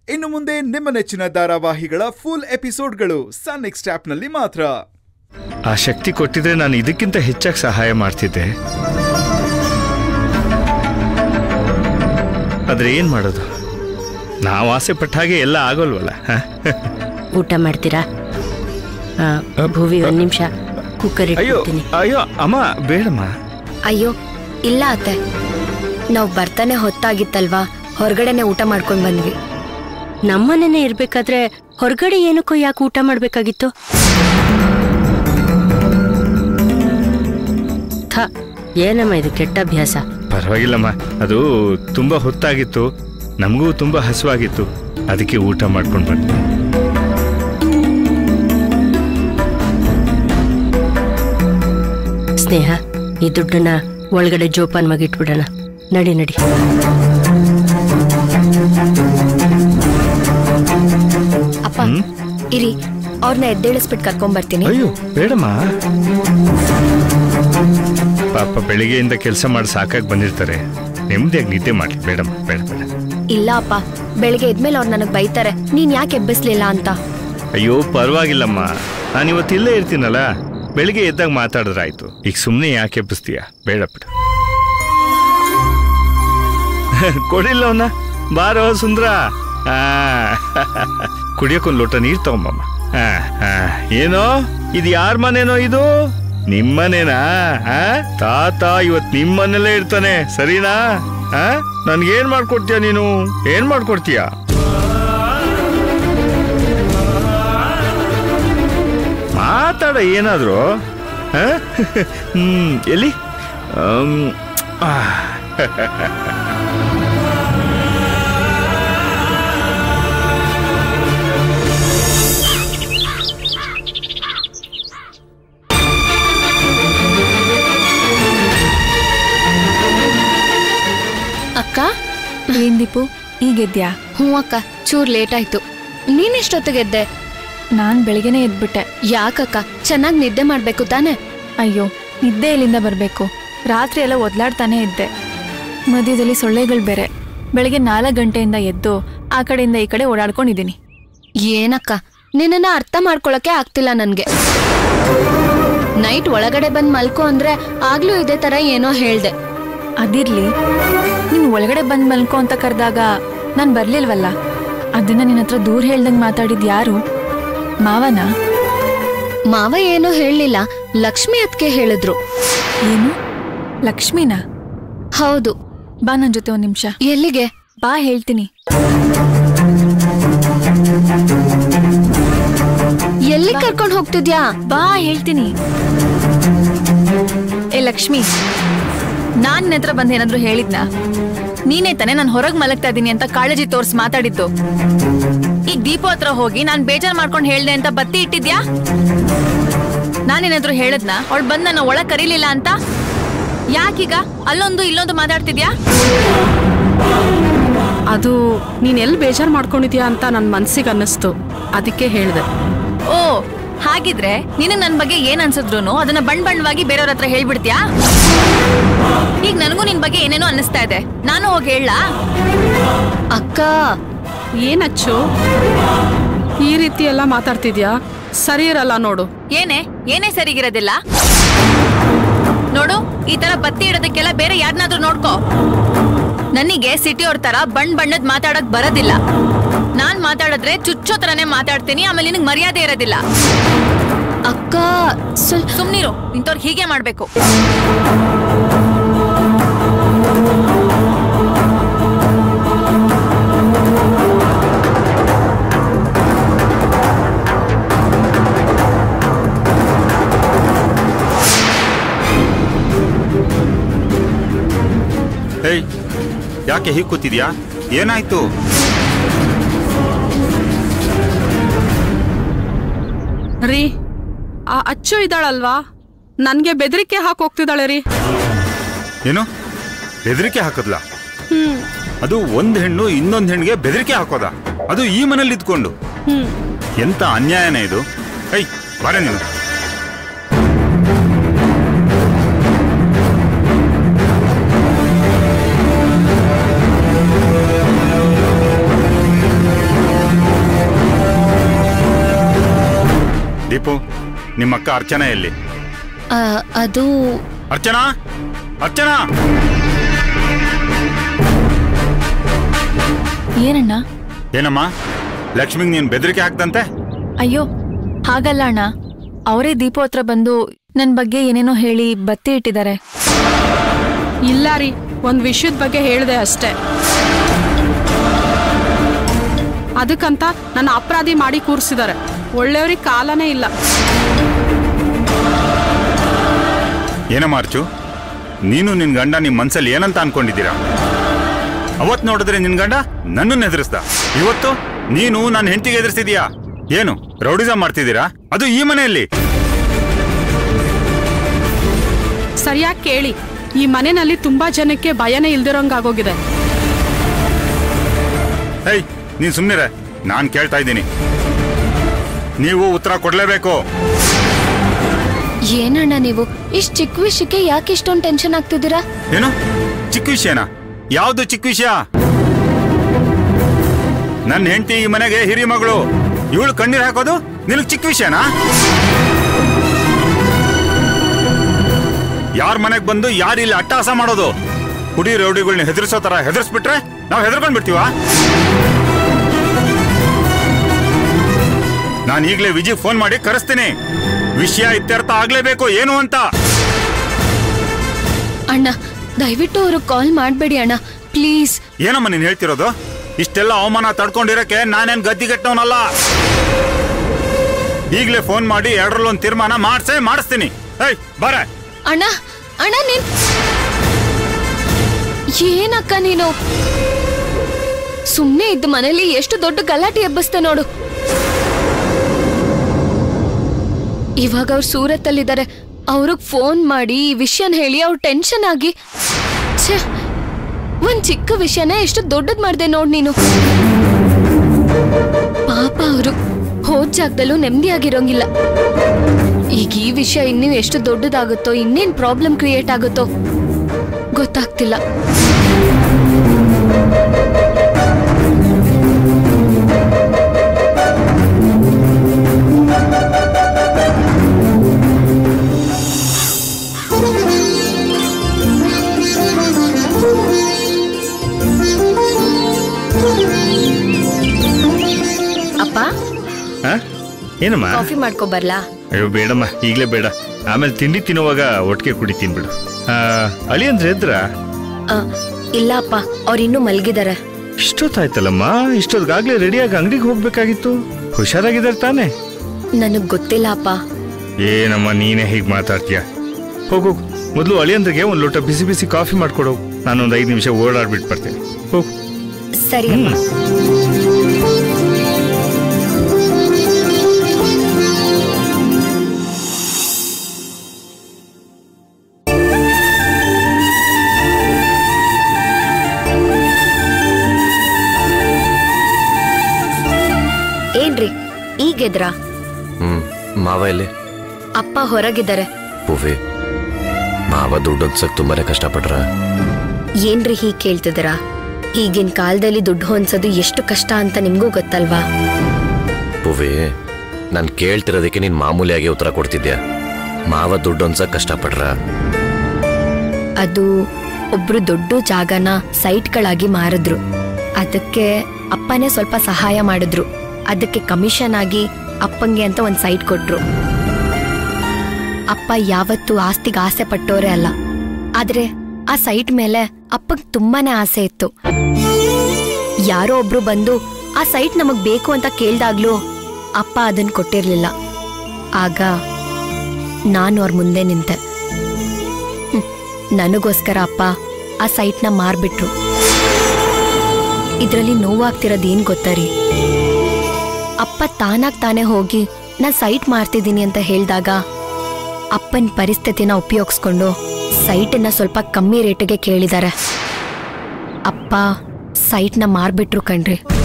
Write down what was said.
ಇನ್ನು ಮುಂದೆ ನಿಮ್ಮ ನೆಚ್ಚಿನ ಧಾರಾವಾಹಿಗಳ ಫುಲ್ ಎಪಿಸೋಡ್ಗಳು ಸನ್ ನೆಕ್ಸ್ಟ್ ಆಪ್ನಲ್ಲಿ ಮಾತ್ರ ಆ ಶಕ್ತಿ ಕೊಟ್ಟಿದ್ರೆ ನಾನು ಇದಕ್ಕಿಂತ ಹೆಚ್ಚಾಗಿ ಸಹಾಯ ಮಾಡ್ತಿದ್ದೆ ಆದ್ರೆ ಏನ್ ಮಾಡೋದು ನಾವು ಆಸೆ ಪಟ್ಟ ಹಾಗೆ ಎಲ್ಲ ಆಗೋಲ್ವಲ್ಲ ಹ? ಊಟ ಮಾಡ್ತೀರಾ ಆ, ಭುವಿ ಒಂದ್ ನಿಮಿಷ ಕುಕ್ಕರ್ ಅಯ್ಯೋ ಇಟ್ಬಿಡ್ತೀನಿ ಅಯ್ಯೋ ಅಮ್ಮ ಬೇಡಮ್ಮ ಅಯ್ಯೋ ಇಲ್ಲ ಅತ್ತೆ ನಾವು ಬರ್ತಾನೆ ಹೊತ್ತಾಗಿತ್ತಲ್ವಾ ಹೊರಗಡೆನೆ ಊಟ ಮಾಡ್ಕೊಂಡ್ ಬಂದ್ವಿ ನಮ್ಮನೇನೆ ಇರ್ಬೇಕಾದ್ರೆ ಹೊರಗಡೆ ಏನಕ್ಕೋ ಯಾಕೆ ಊಟ ಮಾಡ್ಬೇಕಾಗಿತ್ತು ಥ ಏನಮ್ಮ ಇದು ಕೆಟ್ಟ ಅಭ್ಯಾಸ ಪರವಾಗಿಲ್ಲಮ್ಮ ಅದು ತುಂಬಾ ಹೊತ್ತಾಗಿತ್ತು ನಮಗೂ ತುಂಬಾ ಹಸುವಾಗಿತ್ತು ಅದಕ್ಕೆ ಊಟ ಮಾಡ್ಕೊಂಡು ಬಂದ್ವಿ ಸ್ನೇಹ ಈ ದುಡ್ಡನ್ನ ಒಳಗಡೆ ಜೋಪಾನ್ ಇಟ್ಬಿಡೋಣ ನಡಿ ನಡಿ ಅಪ್ಪ ಇರಿ ಅವ್ರನ್ನ ಎದ್ದೇಳಿಸ್ಬಿಟ್ಟು ಕರ್ಕೊಂಡ್ ಬರ್ತೀನಿ ಅಯ್ಯೋ ಬೇಡಮ್ಮ ಪಾಪ ಬೆಳಿಗ್ಗೆಯಿಂದ ಕೆಲಸ ಮಾಡಿ ಸಾಕಾಗಿ ಬಂದಿರ್ತಾರೆ ನೆಮ್ಮದಿಯಾಗಿ ನಿದ್ದೆ ಮಾಡ್ಲಿ ಬೇಡಮ್ಮ ಬೇಡ ಬೇಡ ಇಲ್ಲ ಅಪ್ಪ ಬೆಳಿಗ್ಗೆ ಎದ್ಮೇಲೆ ಅವ್ರು ನನಗ್ ಬೈತಾರೆ ನೀನ್ ಯಾಕೆ ಎಬ್ಬಿಸ್ಲಿಲ್ಲ ಅಂತ ಅಯ್ಯೋ ಪರವಾಗಿಲ್ಲಮ್ಮ ನಾನು ಇವತ್ತು ಇಲ್ಲೇ ಇರ್ತೀನಲ್ಲ ಬೆಳಿಗ್ಗೆ ಎದ್ದಾಗ ಮಾತಾಡಿದ್ರಾಯ್ತು ಈಗ ಸುಮ್ಮನೆ ಯಾಕೆ ಎಬ್ಬಿಸ್ತೀಯ ಬೇಡ ಬಿಡು ಕೊಡಿಲ್ಲ ಅವನ್ನ ಬಾರೋ ಸುಂದ್ರ ಆ, ಕುಡಿಯೋಕೊಂದು ಲೋಟ ನೀರು ತಗೊಂಬಮ್ಮ ಆ, ಆ, ಏನೋ ಇದು ಯಾರ ಮನೇನೋ ಇದು ನಿಮ್ಮನೇನಾ ಆ? ತಾತ ಇವತ್ ನಿಮ್ಮನೇಲೇ ಇರ್ತಾನೆ ಸರಿನಾ ಆ? ನನ್ಗೇನ್ ಮಾಡ್ಕೊಡ್ತೀಯ ನೀನು ಏನ್ ಮಾಡ್ಕೊಡ್ತೀಯ ಮಾತಾಡ ಏನಾದ್ರು ಆ? ಹ್ಮ್ ಎಲ್ಲಿ ಅಮ್, ಆ. ಅಕ್ಕ ಏನ್ ದೀಪು ಈಗೆದ್ಯಾ ಹ್ಞೂ ಅಕ್ಕ ಚೂರ್ ಲೇಟ್ ಆಯ್ತು ನೀನ್ ಎಷ್ಟೊತ್ತಿಗೆದ್ದೆ ನಾನ್ ಬೆಳಿಗ್ಗೆನೆ ಎದ್ಬಿಟ್ಟೆ ಯಾಕಕ್ಕ ಚೆನ್ನಾಗಿ ನಿದ್ದೆ ಮಾಡ್ಬೇಕು ತಾನೆ ಅಯ್ಯೋ ನಿದ್ದೆ ಎಲ್ಲಿಂದ ಬರ್ಬೇಕು ರಾತ್ರಿ ಎಲ್ಲ ಒದ್ಲಾಡ್ತಾನೆ ಇದ್ದೆ ಮಧ್ಯದಲ್ಲಿ ಸೊಳ್ಳೆಗಳು ಬೇರೆ ಬೆಳಿಗ್ಗೆ ನಾಲ್ಕು ಗಂಟೆಯಿಂದ ಎದ್ದು ಆ ಕಡೆಯಿಂದ ಈ ಕಡೆ ಓಡಾಡ್ಕೊಂಡಿದ್ದೀನಿ ಏನಕ್ಕ ನಿನ್ನನ್ನ ಅರ್ಥ ಮಾಡ್ಕೊಳಕ್ಕೆ ಆಗ್ತಿಲ್ಲ ನನ್ಗೆ ನೈಟ್ ಒಳಗಡೆ ಬಂದ್ ಮಲ್ಕೋ ಅಂದ್ರೆ ಆಗ್ಲೂ ಇದೇ ತರ ಏನೋ ಹೇಳ್ದೆ ಅದಿರ್ಲಿ ನೀನ್ ಒಳಗಡೆ ಬಂದ್ ಮಲ್ಕೋ ಅಂತ ಕರೆದಾಗ ನಾನ್ ಬರ್ಲಿಲ್ವಲ್ಲ ಅದನ್ನ ನಿನ್ನ ಹತ್ರ ದೂರ ಹೇಳ್ದಂಗ್ ಮಾತಾಡಿದ್ ಯಾರು ಮಾವನ ಮಾವ ಏನೋ ಹೇಳಲಿಲ್ಲ ಲಕ್ಷ್ಮಿ ಅದ್ಕೆ ಹೇಳಿದ್ರು ಏನು ಲಕ್ಷ್ಮಿನಾ ಹೌದು ಬಾ ನನ್ ಜೊತೆ ಒಂದ್ ನಿಮಿಷ ಎಲ್ಲಿಗೆ ಬಾ ಹೇಳ್ತೀನಿ ಎಲ್ಲಿ ಕರ್ಕೊಂಡ್ ಹೋಗ್ತಿದ್ಯಾ ಬಾ ಹೇಳ್ತೀನಿ ಏ ಲಕ್ಷ್ಮಿ ನಾನ್ ನಿನ್ ಹತ್ರ ಬಂದ್ ಏನಾದ್ರು ಹೇಳಿದ್ನಾ ನೀನೇ ತಾನೇ ನಾನು ಹೊರಗ್ ಮಲಗ್ತಾ ಇದೀನಿ ಅಂತ ಕಾಳಜಿ ತೋರ್ಸ್ ಮಾತಾಡಿದ್ದು ಈಗ ದೀಪು ಹತ್ರ ಹೋಗಿ ನಾನ್ ಬೇಜಾರ್ ಮಾಡ್ಕೊಂಡ್ ಹೇಳ್ದೆ ಅಂತ ಬತ್ತಿ ಇಟ್ಟಿದ್ಯಾ ನಾನೇನಾದ್ರು ಹೇಳದ್ನ ಅವಳು ಬಂದ್ ನನ್ನ ಒಳಗ್ ಕರೀಲಿಲ್ಲ ಅಂತ ಯಾಕೀಗ ಅಲ್ಲೊಂದು ಇಲ್ಲೊಂದು ಮಾತಾಡ್ತಿದ್ಯಾ ಅದು ನೀನ್ ಎಲ್ಲಿ ಬೇಜಾರು ಮಾಡ್ಕೊಂಡಿದ್ಯಾ ಅಂತ ನನ್ನ ಮನ್ಸಿಗೆ ಅನ್ನಿಸ್ತು ಅದಕ್ಕೆ ಹೇಳ್ದೆ ಓ ಹಾಗಿದ್ರೆ ನಿನಗ್ ನನ್ ಬಗ್ಗೆ ಏನ್ ಅನ್ಸಿದ್ರು ಅದನ್ನ ಬಣ್ಣ ಬಣ್ಣವಾಗಿ ಬೇರೆಯವ್ರ ಹತ್ರ ಹೇಳ್ಬಿಡ್ತ್ಯಾ ಈಗ ನನಗೂ ನಿನ್ ಬಗ್ಗೆ ಏನೇನೋ ಅನ್ನಿಸ್ತಾ ಇದೆ ನಾನು ಹೋಗಿ ಹೇಳಲಾ ಅಕ್ಕ ಏನಚ್ಚು ಈ ರೀತಿ ಎಲ್ಲ ಮಾತಾಡ್ತಿದ್ಯಾ ಸರಿ ಇರಲ್ಲ ನೋಡು ಏನೇ ಏನೇ ಸರಿಗಿರೋದಿಲ್ಲ ನೋಡು ಈ ತರ ಬತ್ತಿ ಇಡೋದಕ್ಕೆಲ್ಲ ಬೇರೆ ಯಾರನ್ನಾದ್ರೂ ನೋಡ್ಕೋ ನನಗೆ ಸಿಟಿ ಅವ್ರ ತರ ಬಣ್ಣ ಬಣ್ಣದ್ ಮಾತಾಡಕ್ ಬರೋದಿಲ್ಲ ನಾನ್ ಮಾತಾಡಿದ್ರೆ ಚುಚ್ಚೋ ತರನೇ ಮಾತಾಡ್ತೀನಿ ಆಮೇಲೆ ನಿನಗ್ ಮರ್ಯಾದೆ ಇರೋದಿಲ್ಲ ಅಕ್ಕ ಸ್ವಲ್ಪ ಸುಮ್ನಿರು ಇಂಥವ್ರು ಹೀಗೆ ಮಾಡ್ಬೇಕು ಹೇಯ್ ಯಾಕೆ ಹೀಗೆ ಕೂತಿದ್ಯಾ ಏನಾಯ್ತು ರೀ ಆ ಅಚ್ಚು ಇದ್ದಾಳಲ್ವಾ ನನ್ಗೆ ಬೆದರಿಕೆ ಹಾಕಿ ಹೋಗ್ತಿದ್ದಾಳೆ ರೀ ಏನು ಬೆದರಿಕೆ ಹಾಕದ್ಲ ಅದು ಒಂದ್ ಹೆಣ್ಣು ಇನ್ನೊಂದ್ ಹೆಣ್ಣಿಗೆ ಬೆದರಿಕೆ ಹಾಕೋದ ಅದು ಈ ಮನೇಲಿ ಇದ್ಕೊಂಡು ಎಂತ ಅನ್ಯಾಯನೇ ಇದು ಐ ಬಾರ ನೀನು ದೀಪು ನಿಮ್ಮ ಅಕ್ಕ ಅರ್ಚನಾ ಎಲ್ಲಿ ಆ, ಅದು ಅರ್ಚನಾ ಅರ್ಚನಾ ಏನಣ್ಣ ಏನಮ್ಮ ಲಕ್ಷ್ಮಿಗೆ ನೀನು ಬೆದರಿಕೆ ಹಾಕ್ದಂತೆ ಅಯ್ಯೋ ಹಾಗಲ್ಲ ಅಣ್ಣ ಅವರೇ ದೀಪು ಹತ್ರ ಬಂದು ನನ್ ಬಗ್ಗೆ ಏನೇನೋ ಹೇಳಿ ಬತ್ತಿ ಇಟ್ಟಿದ್ದಾರೆ ಇಲ್ಲ ರೀ ಒಂದ್ ವಿಷಯದ ಬಗ್ಗೆ ಹೇಳ್ದೆ ಅಷ್ಟೇ ಅದಕ್ಕಂತ ನನ್ನ ಅಪರಾಧಿ ಮಾಡಿ ಕೂರ್ಸಿದ್ದಾರೆ ಒಳ್ಳೆಯವ್ರಿಗೆ ಕಾಲನೇ ಇಲ್ಲ ಏನಮ್ಮ ಅರ್ಚು ನೀನು ನಿನ್ ಗಂಡ ನಿಮ್ ಮನ್ಸಲ್ಲಿ ಏನಂತ ಅನ್ಕೊಂಡಿದ್ದೀರಾ ಅವತ್ ನೋಡಿದ್ರೆ ನಿನ್ ಗಂಡ ನನ್ನನ್ನು ಹೆದರಿಸ್ದ ಇವತ್ತು ನೀನು ನನ್ನ ಹೆಂಡತಿಗೆ ಎದುರಿಸಿದೀಯಾ ಏನು ರೌಡಿಸಮ್ ಮಾಡ್ತಿದ್ದೀರಾ ಅದು ಈ ಮನೆಯಲ್ಲಿ ಸರಿಯಾಗಿ ಕೇಳಿ ಈ ಮನೆಯಲ್ಲಿ ತುಂಬಾ ಜನಕ್ಕೆ ಭಯನೇ ಇಲ್ದಿರೋಂಗಾಗೋಗಿದೆ ಹೇಯ್ ನೀನ್ ಸುಮ್ನಿರೆ ನಾನ್ ಕೇಳ್ತಾ ಇದ್ದೀನಿ ನೀವು ಉತ್ತರ ಕೊಡ್ಲೇಬೇಕು ಏನಣ್ಣ ನೀವು ಇಷ್ಟ್ ಚಿಕ್ಕ ವಿಷಯಕ್ಕೆ ಯಾಕೆ ಇಷ್ಟೊಂದು ಟೆನ್ಷನ್ ಆಗ್ತಿದ್ದೀರಾ ಏನು ಚಿಕ್ಕ ವಿಷಯನಾ ಯಾವ್ದು ಚಿಕ್ಕ ವಿಷಯ ನನ್ನ ಹೆಂಡತಿ ಈ ಮನೆಗೆ ಹಿರಿ ಮಗಳು ಇವಳು ಕಣ್ಣೀರ್ ಹಾಕೋದು ನಿನಗ್ ಚಿಕ್ಕ ವಿಷಯನಾ ಯಾರ ಮನೆಗ್ ಬಂದು ಯಾರು ಇಲ್ಲಿ ಅಟ್ಟಹಾಸ ಮಾಡೋದು ಹುಡಿ ರೌಡಿಗಳನ್ನ ಹೆದರ್ಸೋ ತರ ಹೆದರ್ಸ್ಬಿಟ್ರೆ ನಾವು ಹೆದರ್ಕೊಂಡ್ ಬಿಡ್ತೀವ ನಾನು ಈಗಲೇ ವಿಜಿ ಫೋನ್ ಮಾಡಿ ಕರೆಸ್ತೀನಿ ವಿಷಯ ಇತ್ಯರ್ಥ ಆಗ್ಲೇಬೇಕು ಏನು ಅಂತ ಅಣ್ಣ ದಯವಿಟ್ಟು ಅವ್ರಿಗೆ ಕಾಲ್ ಮಾಡಬೇಡಿ ಅಣ್ಣ ಪ್ಲೀಸ್ ಏನಮ್ಮ ನೀನ್ ಹೇಳ್ತಿರೋದು ಇಷ್ಟೆಲ್ಲ ಅವಮಾನ ತಡ್ಕೊಂಡಿರಕ್ಕೆ ನಾನೇನ್ ಗದ್ದಿಗೆಟ್ಟವನಲ್ಲ ಈಗಲೇ ಫೋನ್ ಮಾಡಿ ಎರಡರಲ್ಲೊಂದು ತೀರ್ಮಾನ ಮಾಡ್ಸೇ ಮಾಡಿಸ್ತೀನಿ ಏಯ್ ಬರ ಅಣ್ಣ ಅಣ್ಣ ನೀನ್ ಏನಕ್ಕ ನೀನು ಸುಮ್ನೆ ಇದ್ದ ಮನೇಲಿ ಎಷ್ಟು ದೊಡ್ಡ ಗಲಾಟೆ ಎಬ್ಬಿಸ್ತೆ ನೋಡು ಇವಾಗ ಅವ್ರು ಸೂರತ್ತಲ್ಲಿದ್ದಾರೆ ಅವ್ರಿಗೆ ಫೋನ್ ಮಾಡಿ ಈ ವಿಷಯನ ಹೇಳಿ ಅವ್ರು ಟೆನ್ಷನ್ ಆಗಿ ಛೇ ಒಂದ್ ಚಿಕ್ಕ ವಿಷಯನ ಎಷ್ಟು ದೊಡ್ಡದ್ ಮಾಡ್ದೆ ನೋಡ್ ನೀನು ಪಾಪ ಅವರು ಹೋದ್ ಜಾಗದಲ್ಲೂ ನೆಮ್ಮದಿಯಾಗಿರೋಂಗಿಲ್ಲ ಈಗ ಈ ವಿಷಯ ಇನ್ನೂ ಎಷ್ಟು ದೊಡ್ಡದಾಗುತ್ತೋ ಇನ್ನೇನ್ ಪ್ರಾಬ್ಲಮ್ ಕ್ರಿಯೇಟ್ ಆಗುತ್ತೋ ಗೊತ್ತಾಗ್ತಿಲ್ಲ ಅಪ್ಪ ಆ? ಏನಮ್ಮ ಕಾಫಿ ಮಾಡ್ಕೊ ಬರ್ಲಾ ಅಯ್ಯೋ ಬೇಡಮ್ಮ ಈಗಲೇ ಬೇಡ ಆಮೇಲೆ ತಿಂಡಿ ತಿನ್ನುವಾಗ ಒಟ್ಟಿಗೆ ಕುಡಿತೀನಿ ಬಿಡು ಆ, ಅಳಿ ಅಂದ್ರೆ ಎದ್ರ ಇಲ್ಲ ಅಪ್ಪ ಅವ್ರಿನ್ನೂ ಮಲ್ಗಿದ್ದಾರೆ ಇಷ್ಟೊತ್ತಾಯ್ತಲ್ಲಮ್ಮ ಇಷ್ಟೊತ್ತಿಗಾಗ್ಲೇ ರೆಡಿಯಾಗಿ ಅಂಗಡಿಗೆ ಹೋಗ್ಬೇಕಾಗಿತ್ತು ಹುಷಾರಾಗಿದ್ದಾರೆ ತಾನೇ ನನಗ್ ಗೊತ್ತಿಲ್ಲ ಅಪ್ಪ ಏನಮ್ಮ ನೀನೇ ಹೀಗೆ ಮಾತಾಡ್ತೀಯ ಹೋಗು ಮೊದಲು ಅಳಿಯಂದ್ರಿಗೆ ಒಂದು ಲೋಟ ಬಿಸಿ ಬಿಸಿ ಕಾಫಿ ಮಾಡ್ಕೊಡು ನಾನೊಂದು ಐದು ನಿಮಿಷ ಓಡಾಡ್ಬಿಟ್ಟು ಬರ್ತೇನೆ ಹೋಗು ಸರಿ ಹ್ಮ್ ಏನ್ರಿ ಈಗೆದ್ರಾ ಹ್ಮ್ ಮಾವ ಎಲ್ಲಿ ಅಪ್ಪ ಹೊರಗಿದ್ದಾರೆ ಪೂವಿ ಮಾವ ದುಡ್ಡು ಹೊಂದ್ಸಕ್ ತುಂಬಾನೇ ಕಷ್ಟಪಟ್ರ ಏನ್ರಿ ಹೀಗ್ ಕೇಳ್ತಿದ್ದೀರಾ ಈಗಿನ ಕಾಲದಲ್ಲಿ ದುಡ್ಡು ಹೊಂದ್ಸೋದು ಎಷ್ಟು ಕಷ್ಟ ಅಂತ ನಿಮ್ಗೂ ಗೊತ್ತಲ್ವಾ ಪೂವಿ ನಾನು ಕೇಳ್ತಿರೋದಕ್ಕೆ ನೀನ್ ಮಾಮೂಲಿಯಾಗಿ ಉತ್ತರ ಕೊಡ್ತಿದ್ಯಾ ಮಾವ ದುಡ್ಡು ಹೊಂದ್ಸಕ್ ಕಷ್ಟಪಟ್ರ ಅದು ಒಬ್ರು ದೊಡ್ಡ ಜಾಗನ ಸೈಟ್ಗಳಾಗಿ ಮಾರಿದ್ರು ಅದಕ್ಕೆ ಅಪ್ಪನೇ ಸ್ವಲ್ಪ ಸಹಾಯ ಮಾಡಿದ್ರು ಅದಕ್ಕೆ ಕಮಿಷನ್ ಆಗಿ ಅಪ್ಪಂಗೆ ಅಂತ ಒಂದು ಸೈಟ್ ಕೊಟ್ರು ಅಪ್ಪ ಯಾವತ್ತೂ ಆಸ್ತಿಗೆ ಆಸೆ ಪಟ್ಟೋರೇ ಅಲ್ಲ ಆದ್ರೆ ಆ ಸೈಟ್ ಮೇಲೆ ಅಪ್ಪಂಗ್ ತುಂಬಾನೇ ಆಸೆ ಇತ್ತು ಯಾರೋ ಒಬ್ರು ಬಂದು ಆ ಸೈಟ್ ನಮಗ್ ಬೇಕು ಅಂತ ಕೇಳ್ದಾಗ್ಲೂ ಅಪ್ಪ ಅದನ್ನ ಕೊಟ್ಟಿರ್ಲಿಲ್ಲ ಆಗ ನಾನು ಅವ್ರ ಮುಂದೆ ನಿಂತೆ ಹ್ಮ್. ನನಗೋಸ್ಕರ ಅಪ್ಪ ಆ ಸೈಟ್ನ ಮಾರ್ಬಿಟ್ರು ಇದರಲ್ಲಿ ನೋವಾಗ್ತಿರೋದು ಏನ್ ಗೊತ್ತಾ ರೀ ಅಪ್ಪ ತಾನಾಗ್ ತಾನೇ ಹೋಗಿ ನಾ ಸೈಟ್ ಮಾರ್ತಿದ್ದೀನಿ ಅಂತ ಹೇಳಿದಾಗ ಅಪ್ಪನ ಪರಿಸ್ಥಿತಿನ ಉಪಯೋಗಿಸ್ಕೊಂಡು ಸೈಟನ್ನ ಸ್ವಲ್ಪ ಕಮ್ಮಿ ರೇಟಿಗೆ ಕೇಳಿದ್ದಾರೆ ಅಪ್ಪ ಸೈಟ್ನ ಮಾರ್ಬಿಟ್ರು ಕಣ್ರಿ